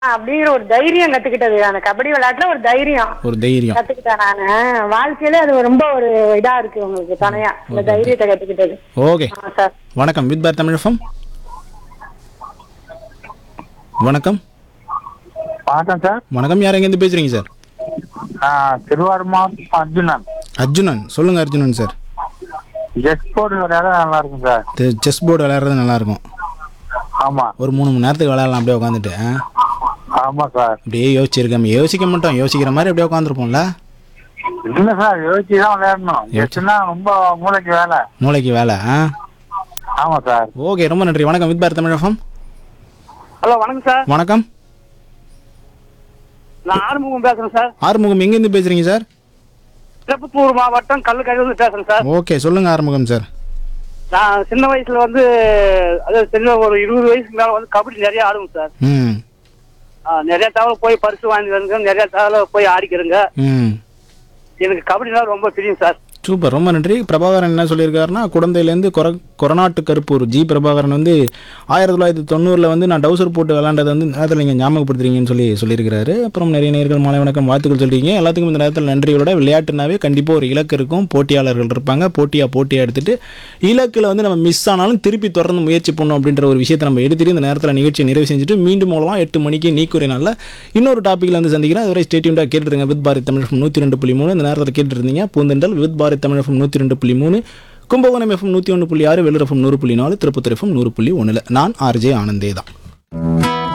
அப்படிங்கிற ஒரு தைரியம் கத்துக்கிட்டது அந்த கபடி விளையாட்டுல ஒரு தைரியம் ஒரு தைரியம் கத்துக்கிட்டேன் நானு வாழ்க்கையில அது ரொம்ப ஒரு இதா இருக்கு உங்களுக்கு துணையா இந்த தைரியத்தை கத்துக்கிட்டது ஓகே ஆ சார் வணக்கம் வித் பார் தமிழகம் வணக்கம் வணக்கம் சார் வணக்கம் யார் எங்கேருந்து பேசுறீங்க சார் நான் திருவாரூர் மாவட்டம் அர்ஜுனன் அர்ஜுனன் சொல்லுங்க அர்ஜுனன் சார் ஜெட் போர்டு விளையாட நல்லா இருக்கும் சார் செஸ் போர்டு விளையாடுறது நல்லா இருக்கும் ஆமா ஒரு மூணு மணி நேரத்துக்கு விளையாடலாம் அப்படியே உட்காந்துட்டு ஆ? ஆமா சார் அப்படியே யோசிச்சிருக்கேன் யோசிக்க மாட்டோம் யோசிக்கிற மாதிரி அப்படியே உட்காந்துருப்போம்ல இல்ல சார் யோசிச்சு தான் விளையாடணும் ஜெட்னா ரொம்ப மூளைக்கு வேலை மூளைக்கு வேலை ஆ ஆமா சார் ஓகே ரொம்ப நன்றி வணக்கம் வித் பார் தமிழகம் ஹலோ வணக்கம் சார் வணக்கம் நான் ஆறுமுகம் பேசுறேன் சார் ஆறுமுகம் எங்கேருந்து பேசுறீங்க சார் திருப்பத்தூர் மாவட்டம் கல்லுக்கடையிலிருந்து பேசுறேன் சார் ஓகே சொல்லுங்க ஆறுமுகம் சார் நான் சின்ன வயசுல வந்து அதாவது சின்ன ஒரு இருபது வயசுக்கு மேல வந்து கபடி நிறைய ஆடுவோம் சார் ம் ஆ, நிறைய தடவை போய் பரிசு வாங்கி வந்துங்க நிறைய தடவை போய் ஆடிக்கிறேங்க ம் எனக்கு கபடினா ரொம்ப பிடிக்கும் சார் சூப்பர் ரொம்ப நன்றி பிரபாகரன் என்ன சொல்லியிருக்காருன்னா குழந்தையிலேருந்து கொர கொரநாட்டு கருப்பூர் ஜி பிரபாகரன் வந்து ஆயிரத்தி தொள்ளாயிரத்தி தொண்ணூறில் வந்து நான் டவுசர் போட்டு விளாண்டதை வந்து நேரத்தில் நீங்கள் ஞாபகப்படுத்துறீங்கன்னு சொல்லி சொல்லியிருக்காரு அப்புறம் நிறைய நேர்கள் மாலை வணக்கம் வாழ்த்துக்கள் சொல்றீங்க எல்லாத்துக்கும் இந்த நேரத்தில் நன்றிகளோட விளையாட்டுனாவே கண்டிப்பாக ஒரு இலக்கு இருக்கும் போட்டியாளர்கள் இருப்பாங்க போட்டியாக போட்டியாக எடுத்துட்டு இலக்கில் வந்து நம்ம மிஸ் ஆனாலும் திருப்பி தொடர்ந்து முயற்சி பண்ணணும் அப்படின்ற ஒரு விஷயத்தை நம்ம எடுத்துட்டு இந்த நேரத்தில் நிகழ்ச்சியை நிறைவு செஞ்சுட்டு மீண்டும் மூலமாக எட்டு மணிக்கு நீக்குறை நாளில் இன்னொரு டாப்பிக்கில் வந்து சந்திக்கிறேன் அதுவரை ஸ்டேட்யூண்டாக கேட்டுருங்க வித் பாரத் தமிழ் நூற்றி ரெண்டு புள்ளி மூணு இந்த நேரத்தில் கேட்டுருந்தீங்க பூந்தெண்டல் வித் பாரத் தமிழ் எஃப்எம் நூற்றி ரெண்டு புள்ளி மூணு கும்பகோணம் எஃப்எம் நூற்றி ஒன்று புள்ளி ஆறு வெள்ளூர் எஃப்எம் நூறு புள்ளி நாலு திருப்பத்தூர் எஃப்எம் நூறு புள்ளி ஒன்றில் நான் ஆர்ஜே ஆனந்தே தான்